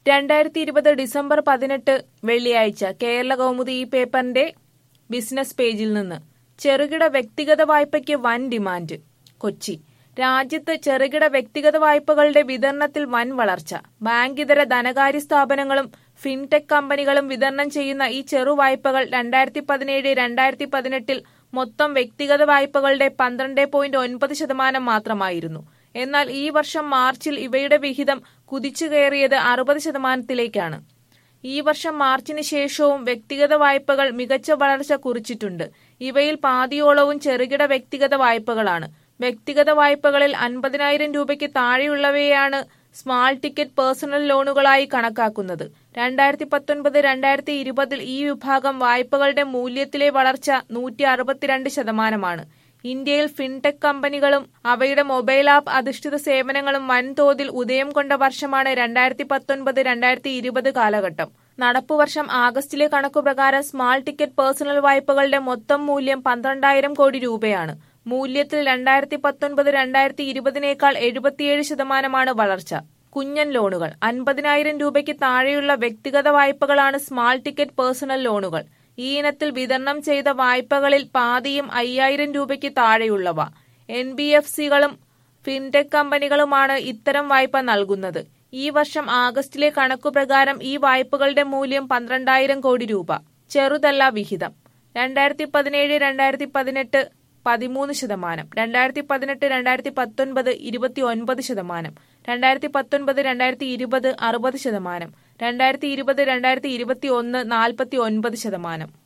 രണ്ടായിരത്തി ഇരുപത് ഡിസംബർ പതിനെട്ട് വെള്ളിയാഴ്ച കേരള കൗമുദി ഈ പേപ്പറിന്റെ ബിസിനസ് പേജിൽ നിന്ന് ചെറുകിട വ്യക്തിഗത വായ്പയ്ക്ക് വൻ ഡിമാൻഡ് കൊച്ചി രാജ്യത്ത് ചെറുകിട വ്യക്തിഗത വായ്പകളുടെ വിതരണത്തിൽ വൻ വളർച്ച ബാങ്കിതര ധനകാര്യ സ്ഥാപനങ്ങളും ഫിൻടെക് കമ്പനികളും വിതരണം ചെയ്യുന്ന ഈ ചെറു വായ്പകൾ രണ്ടായിരത്തി പതിനേഴ് രണ്ടായിരത്തി പതിനെട്ടിൽ മൊത്തം വ്യക്തിഗത വായ്പകളുടെ പന്ത്രണ്ട് പോയിന്റ് ഒൻപത് ശതമാനം മാത്രമായിരുന്നു എന്നാൽ ഈ വർഷം മാർച്ചിൽ ഇവയുടെ വിഹിതം കുതിച്ചു കയറിയത് അറുപത് ശതമാനത്തിലേക്കാണ് ഈ വർഷം മാർച്ചിന് ശേഷവും വ്യക്തിഗത വായ്പകൾ മികച്ച വളർച്ച കുറിച്ചിട്ടുണ്ട് ഇവയിൽ പാതിയോളവും ചെറുകിട വ്യക്തിഗത വായ്പകളാണ് വ്യക്തിഗത വായ്പകളിൽ അൻപതിനായിരം രൂപയ്ക്ക് താഴെയുള്ളവയാണ് സ്മാൾ ടിക്കറ്റ് പേഴ്സണൽ ലോണുകളായി കണക്കാക്കുന്നത് രണ്ടായിരത്തി പത്തൊൻപത് രണ്ടായിരത്തി ഇരുപതിൽ ഈ വിഭാഗം വായ്പകളുടെ മൂല്യത്തിലെ വളർച്ച നൂറ്റി അറുപത്തിരണ്ട് ശതമാനമാണ് ഇന്ത്യയിൽ ഫിൻടെക് കമ്പനികളും അവയുടെ മൊബൈൽ ആപ്പ് അധിഷ്ഠിത സേവനങ്ങളും വൻതോതിൽ ഉദയം കൊണ്ട വർഷമാണ് രണ്ടായിരത്തി പത്തൊൻപത് രണ്ടായിരത്തി ഇരുപത് കാലഘട്ടം നടപ്പു വർഷം ആഗസ്റ്റിലെ കണക്കുപ്രകാരം സ്മാൾ ടിക്കറ്റ് പേഴ്സണൽ വായ്പകളുടെ മൊത്തം മൂല്യം പന്ത്രണ്ടായിരം കോടി രൂപയാണ് മൂല്യത്തിൽ രണ്ടായിരത്തി പത്തൊൻപത് രണ്ടായിരത്തി ഇരുപതിനേക്കാൾ എഴുപത്തിയേഴ് ശതമാനമാണ് വളർച്ച കുഞ്ഞൻ ലോണുകൾ അൻപതിനായിരം രൂപയ്ക്ക് താഴെയുള്ള വ്യക്തിഗത വായ്പകളാണ് സ്മാൾ ടിക്കറ്റ് പേഴ്സണൽ ലോണുകൾ ഈ ഇനത്തിൽ വിതരണം ചെയ്ത വായ്പകളിൽ പാതിയും അയ്യായിരം രൂപയ്ക്ക് താഴെയുള്ളവ എൻ ബി എഫ് സികളും ഫിൻടെക് കമ്പനികളുമാണ് ഇത്തരം വായ്പ നൽകുന്നത് ഈ വർഷം ആഗസ്റ്റിലെ കണക്കുപ്രകാരം ഈ വായ്പകളുടെ മൂല്യം പന്ത്രണ്ടായിരം കോടി രൂപ ചെറുതല്ല വിഹിതം രണ്ടായിരത്തി പതിനേഴ് രണ്ടായിരത്തി പതിനെട്ട് പതിമൂന്ന് ശതമാനം രണ്ടായിരത്തി പതിനെട്ട് രണ്ടായിരത്തി പത്തൊൻപത് ഇരുപത്തി ഒൻപത് ശതമാനം രണ്ടായിരത്തി പത്തൊൻപത് രണ്ടായിരത്തി ഇരുപത് അറുപത് ശതമാനം രണ്ടായിരത്തി ഇരുപത് രണ്ടായിരത്തി ഇരുപത്തി ഒന്ന് നാൽപ്പത്തി ഒൻപത് ശതമാനം